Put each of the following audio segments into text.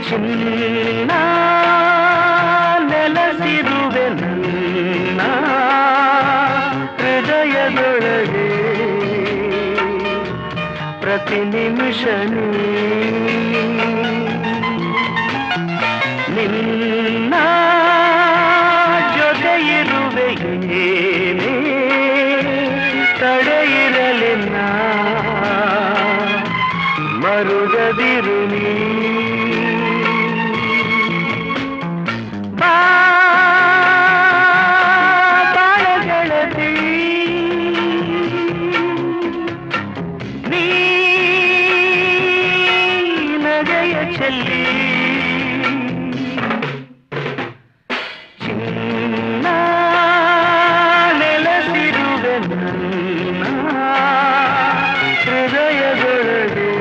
ಚಿನ್ನ ನೆಲಸಿರುವೆ ನನ್ನ ಹೃದಯದೊಳಗೆ ಪ್ರತಿ ನಿಮಿಷ ನಿನ್ನ ಜೊತೆ ಇರುವೆ ಏನೇ ತಡೆಯಿರಲಿಲ್ಲ ಮರುಗದಿರು ನೀ ಬಾ ಬಾಳಗಳದಿ ನೀ ನಗೆಯ ಚೆಲ್ಲಿ ಚಿನ್ನ ನೆಲಸಿರುವೆ ನನ್ನ ಹೃದಯದೊಳಗೆ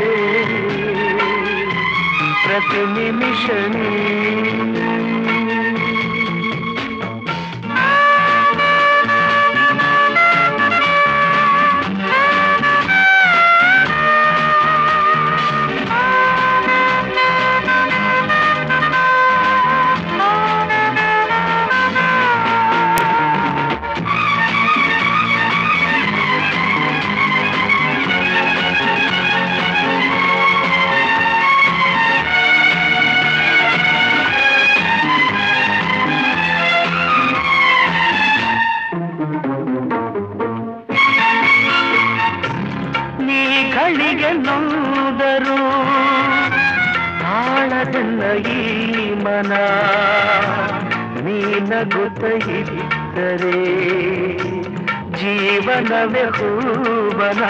ಪ್ರತಿ ನಿಮಿಷ ನೀ ನೀ ಗಳಿಗೆ ನೊಂದರು ತಾಳದಲ್ಲ ಈ ಮನ ನೀ ನಗುತ್ತ ಇದ್ದರೆ ಜೀವನವೇ ಹೂವನ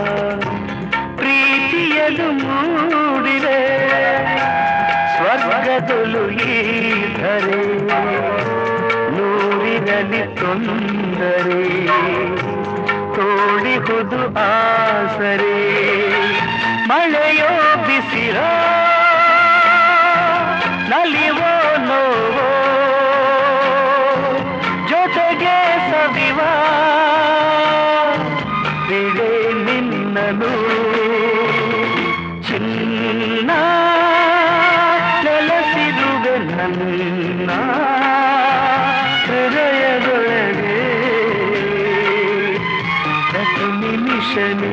ಪ್ರೀತಿಯದು ಮೂಡಿದೆ ಸ್ವರ್ಗದೊಲು ಈ ಧರೆ ನೂರಿನಲ್ಲಿ ತೊಂದರೆ ತೋಡಿಹುದು ಆಸರೆ ಮಳೆಯೋ ಬಿಸಿರೋ ನಲಿವೋ ನೋವೋ ಜೊತೆಗೆ ಸವಿವ ಬಿಡೆ ನಿನ್ನನು ಚಿನ್ನ ನೆಲಸಿರುವೆ ನನ್ನ ಹೃದಯದೊಳಗೆ ಪ್ರತಿ ನಿಮಿಷ ನೀ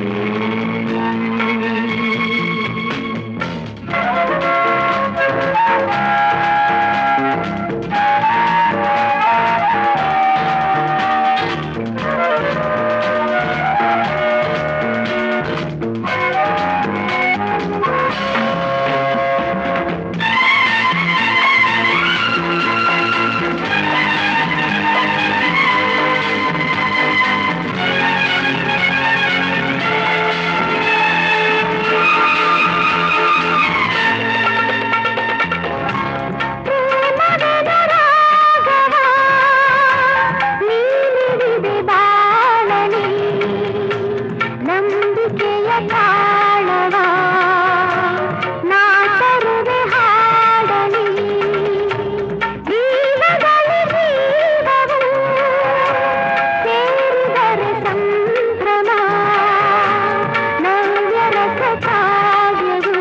ನೀನಿಡಿದೆ ಬಾಳಲಿ ನಂಬಿಕೆಯ ತಾಳವ ನಾ ತರುವೆ ಹಾಡಲಿ ಜೀವದಲ್ಲಿ ಜೀವವು ಸೇರಿದರೆ ಸಂಭ್ರಮ ನವ್ಯ ರಸ ಕಾವ್ಯವು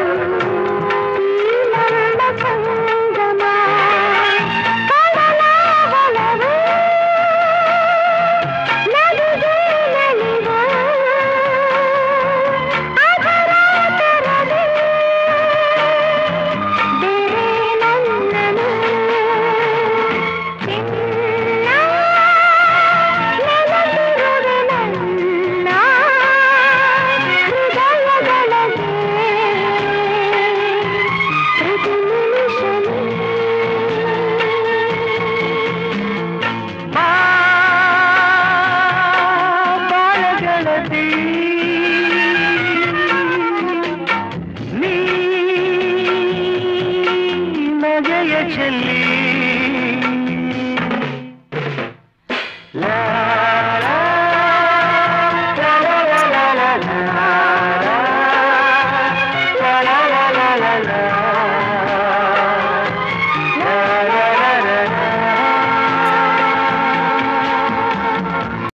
ಈ ನನ್ನ ಸಂಗಮ ಕಡಲ ಬಲವು ನದಿಗೆ ನಲಿವು ಅದರ ತೆರದಿ ಬೇರೆ ನನ್ನನು ಚಿನ್ನ ನೆನಪಿರುವೆ ನನ್ನ ಹೃದಯದೊಳಗೆ ಪ್ರತಿ ನಿಮಿಷವೂ ಬಾ ಬಾಳಗಳದಿ ನೀ ನಗೆಯ ಚೆಲ್ಲಿ